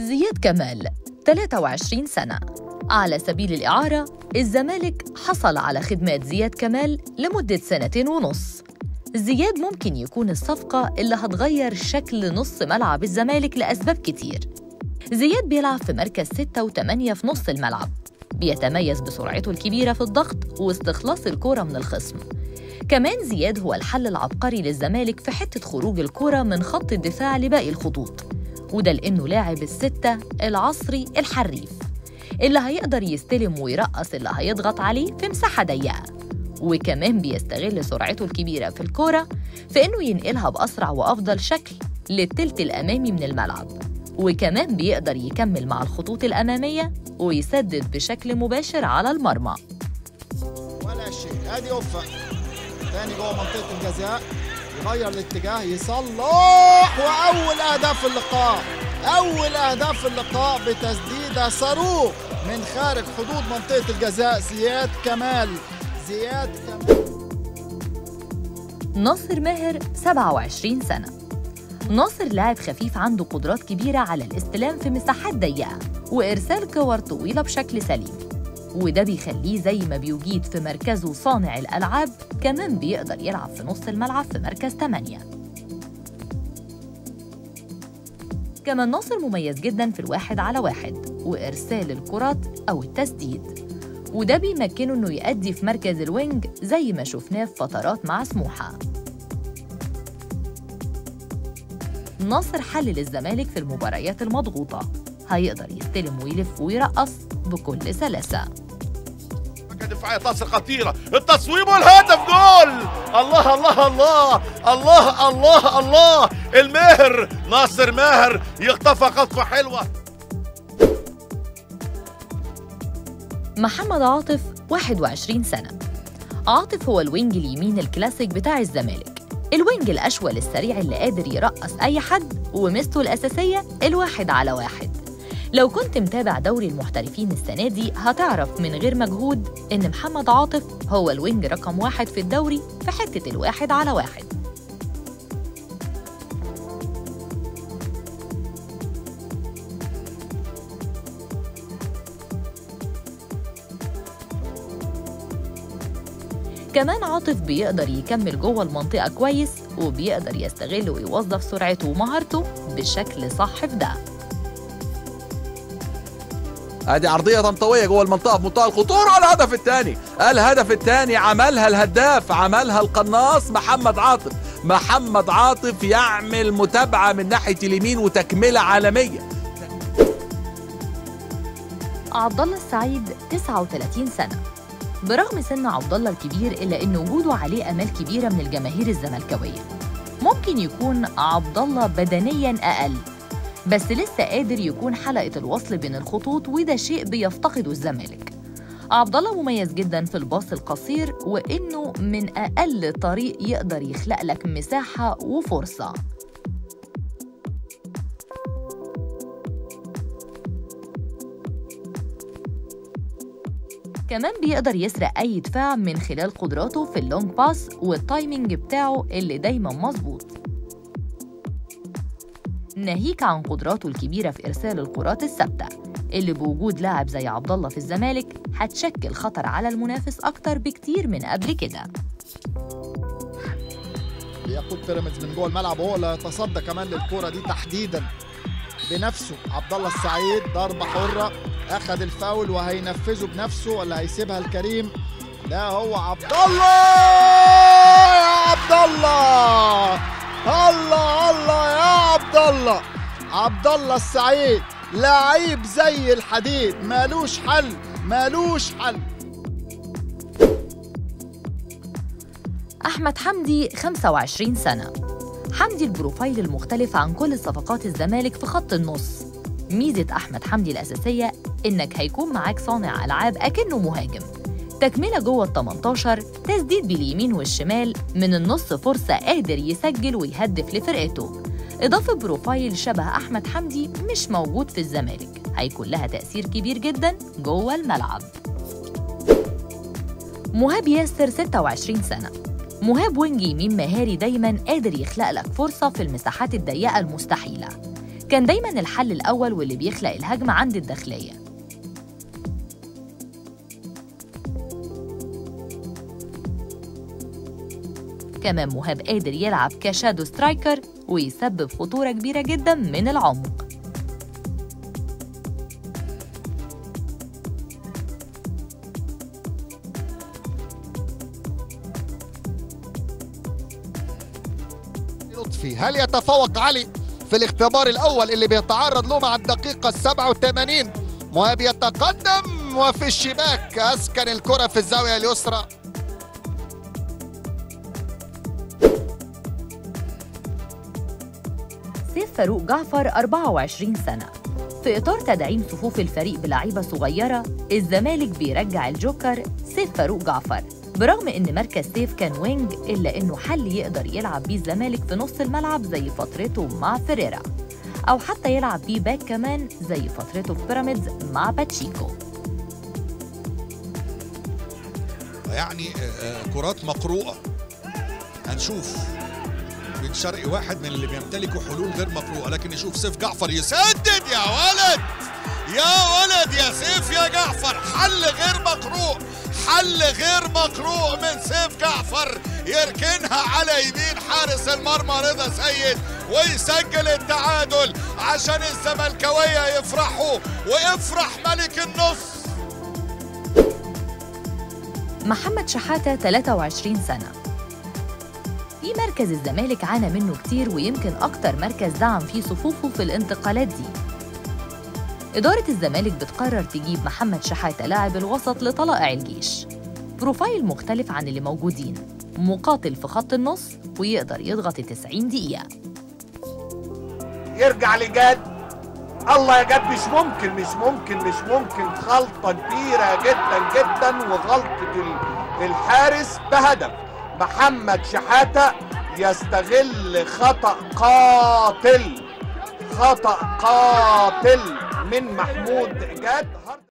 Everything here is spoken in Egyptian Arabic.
زياد كمال 23 سنة على سبيل الإعارة الزمالك حصل على خدمات زياد كمال لمدة سنتين ونص زياد ممكن يكون الصفقة اللي هتغير شكل نص ملعب الزمالك لأسباب كتير زياد بيلعب في مركز 6 و8 في نص الملعب بيتميز بسرعته الكبيرة في الضغط واستخلاص الكرة من الخصم كمان زياد هو الحل العبقري للزمالك في حتة خروج الكرة من خط الدفاع لباقي الخطوط وده لأنه لاعب الستة العصري الحريف اللي هيقدر يستلم ويرقص اللي هيضغط عليه في مساحة ضيقة وكمان بيستغل سرعته الكبيرة في الكورة في إنه ينقلها بأسرع وأفضل شكل للتلت الأمامي من الملعب وكمان بيقدر يكمل مع الخطوط الأمامية ويسدد بشكل مباشر على المرمى ولا شيء ادي اوفا تاني جوه منطقه الجزاء يغير الاتجاه يصلح واول اهداف اللقاء اول اهداف اللقاء بتسديده صاروخ من خارج حدود منطقه الجزاء زياد كمال زياد كمال ناصر ماهر 27 سنة ناصر لاعب خفيف عنده قدرات كبيرة على الاستلام في مساحات ضيقة وإرسال كور طويلة بشكل سليم وده بيخليه زي ما بيجيد في مركزه صانع الألعاب كمان بيقدر يلعب في نص الملعب في مركز 8 كمان ناصر مميز جدا في الواحد على واحد وإرسال الكرات أو التسديد وده بيمكنه إنه يأدي في مركز الوينج زي ما شفناه في فترات مع سموحة ناصر حل للزمالك في المباريات المضغوطة هيقدر يستلم ويلف ويرقص بكل سلاسة دفاعية تصل خطيرة التصويب والهدف جول الله الله الله الله الله الله الماهر ناصر ماهر يخطفها خطفة حلوة محمد عاطف 21 سنة عاطف هو الوينج اليمين الكلاسيك بتاع الزمالك الوينج الأشول السريع اللي قادر يرقص أي حد وميزته الأساسية الواحد على واحد لو كنت متابع دوري المحترفين السنة دي هتعرف من غير مجهود إن محمد عاطف هو الوينج رقم واحد في الدوري في حتة الواحد على واحد كمان عاطف بيقدر يكمل جوه المنطقة كويس وبيقدر يستغل ويوظف سرعته ومهارته بشكل صح في ده ادي عرضيه طنطاويه جوه المنطقه في منتهى الخطوره الهدف الثاني الهدف الثاني عملها الهداف عملها القناص محمد عاطف محمد عاطف يعمل متابعه من ناحيه اليمين وتكمله عالميه عبد الله السعيد 39 سنة برغم سن عبد الله الكبير إلا إن وجوده عليه آمال كبيرة من الجماهير الزملكاوية ممكن يكون عبد الله بدنياً أقل بس لسه قادر يكون حلقة الوصل بين الخطوط وده شيء بيفتقده الزمالك عبد الله مميز جدا في الباص القصير وإنه من أقل طريق يقدر يخلق لك مساحة وفرصة كمان بيقدر يسرق أي دفاع من خلال قدراته في اللونج باس والتايمينج بتاعه اللي دايما مظبوط ناهيك عن قدراته الكبيرة في إرسال الكرات الثابتة اللي بوجود لاعب زي عبد الله في الزمالك هتشكل خطر على المنافس أكتر بكتير من قبل كده بيقود بيراميدز من جوه الملعب وهو اللي يتصدى كمان للكرة دي تحديدا بنفسه عبد الله السعيد ضربة حرة أخذ الفاول وهينفذه بنفسه ولا هيسيبها الكريم لا هو عبد الله يا عبد الله الله الله يا عبد الله عبد الله السعيد لعيب زي الحديد مالوش حل مالوش حل أحمد حمدي 25 سنة حمدي البروفايل المختلف عن كل صفقات الزمالك في خط النص ميزة أحمد حمدي الأساسية إنك هيكون معاك صانع ألعاب أكنه مهاجم تكملة جوه ال 18 تسديد باليمين والشمال من النص فرصة قادر يسجل ويهدف لفرقته إضافة بروفايل شبه أحمد حمدي مش موجود في الزمالك هيكون لها تأثير كبير جدا جوه الملعب مهاب ياسر 26 سنة مهاب وينج يمين مهاري دايما قادر يخلق لك فرصة في المساحات الضيقة المستحيلة كان دايما الحل الأول واللي بيخلق الهجمة عند الداخلية كمان مهاب قادر يلعب كشادو سترايكر ويسبب خطورة كبيرة جدا من العمق لطفي هل يتفوق علي في الاختبار الاول اللي بيتعرض له مع الدقيقه ال 87 مهاب يتقدم وفي الشباك اسكن الكره في الزاويه اليسرى سيف فاروق جعفر 24 سنة في إطار تدعيم صفوف الفريق بلعيبة صغيرة الزمالك بيرجع الجوكر سيف فاروق جعفر برغم إن مركز سيف كان وينج إلا إنه حل يقدر يلعب بيه الزمالك في نص الملعب زي فترته مع فيريرا أو حتى يلعب بيه باك كمان زي فترته في بيراميدز مع باتشيكو يعني آه، آه، كرات مقروءة هنشوف بن شرقي واحد من اللي بيمتلكوا حلول غير مقروءة لكن نشوف سيف جعفر يسدد يا ولد يا ولد يا سيف يا جعفر حل غير مقروء حل غير مقروء من سيف جعفر يركنها على يمين حارس المرمى رضا سيد ويسجل التعادل عشان الزملكاوية يفرحوا ويفرح ملك النص محمد شحاتة 23 سنة في مركز الزمالك عانى منه كتير ويمكن أكتر مركز دعم فيه صفوفه في الانتقالات دي إدارة الزمالك بتقرر تجيب محمد شحاتة لاعب الوسط لطلائع الجيش بروفايل مختلف عن اللي موجودين مقاتل في خط النص ويقدر يضغط ال 90 دقيقة يرجع لجد الله يا جد مش ممكن مش ممكن مش ممكن غلطة كبيرة جدا جدا وغلطة ال- الحارس بهدف محمد شحاتة يستغل خطأ قاتل خطأ قاتل من محمود جاد